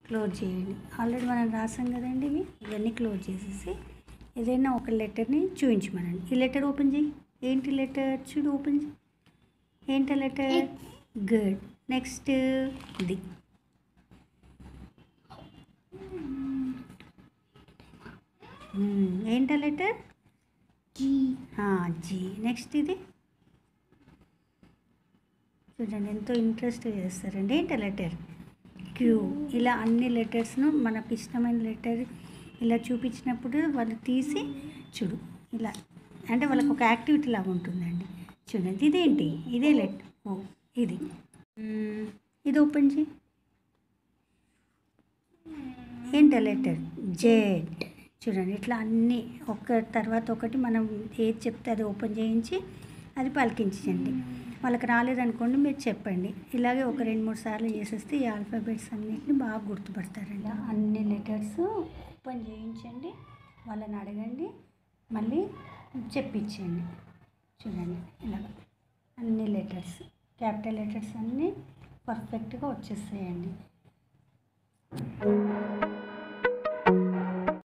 Close చేయండి already మనం రాసాం కదండి ఇవి ఇవన్నీ క్లోజ్ చేసేసి ఏదైనా ఒక లెటర్ని చూపించమనండి ఈ లెటర్ ఓపెన్ చేయి ఏంటి లెటర్ చూడు ఓపెన్ చేయి ఏంటి లెటర్ గుడ్ నెక్స్ట్ ఇది మ్మ్. ఏంటా లెటర్ జీ జీ నెక్స్ట్ ఇది చూడండి ఎంతో ఇంట్రెస్ట్ చేస్తారండి ఏంటా లెటర్ క్యూ ఇలా అన్ని లెటర్స్ను మనకు ఇష్టమైన లెటర్ ఇలా చూపించినప్పుడు వాళ్ళు తీసి చూడు ఇలా అంటే వాళ్ళకి ఒక యాక్టివిటీ లాగా ఉంటుందండి చూడండి ఇదేంటి ఇదే లెటర్ ఓ ఇది మ్మ్. ఇది ఓపెన్ చేయి ఏంటో లెటర్ జెడ్ చూడండి ఇట్లా అన్నీ ఒక్క తర్వాత ఒకటి మనం ఏది చెప్తే అది ఓపెన్ చేయించి అది పలికించండి వాళ్ళకి రాలేదనుకోండి మీరు చెప్పండి ఇలాగే ఒక రెండు మూడు సార్లు చేసేస్తే ఈ ఆల్ఫాబెట్స్ అన్నిటిని బాగా గుర్తుపడతారండి అన్ని లెటర్స్ ఓపెన్ చేయించండి వాళ్ళని అడగండి మళ్ళీ చెప్పించండి చూడండి ఇలాగ అన్ని లెటర్స్ క్యాపిటల్ లెటర్స్ అన్నీ పర్ఫెక్ట్గా వచ్చేస్తాయండి